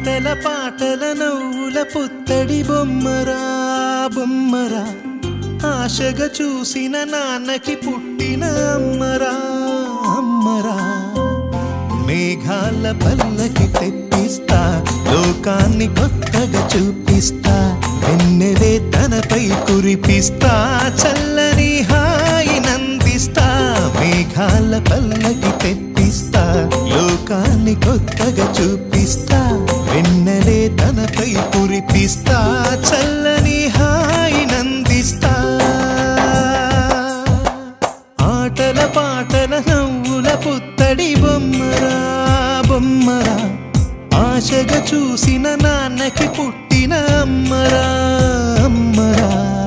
ఆటల పాటల నవ్వుల పుత్తడి బొమ్మరా బొమ్మరా ఆశగా చూసిన నాన్నకి పుట్టిన అమ్మరా అమ్మరా మేఘాల పల్లకి తెప్పిస్తా లోకాన్ని కొత్తగా చూపిస్తా వెన్నెలే తనపై కురిపిస్తా చల్లని హాయి నందిస్తా మేఘాల పల్లకి తెప్పిస్తా లోకాన్ని కొత్తగా చూపిస్తా వెన్నెలే తనపై కురిపిస్తా చల్లని హాయి నందిస్తా ఆటల పాటల నవ్వుల పుత్తడి బొమ్మరా బొమ్మరా ఆశగా చూసిన నాన్నకి పుట్టిన అమ్మరా అమ్మరా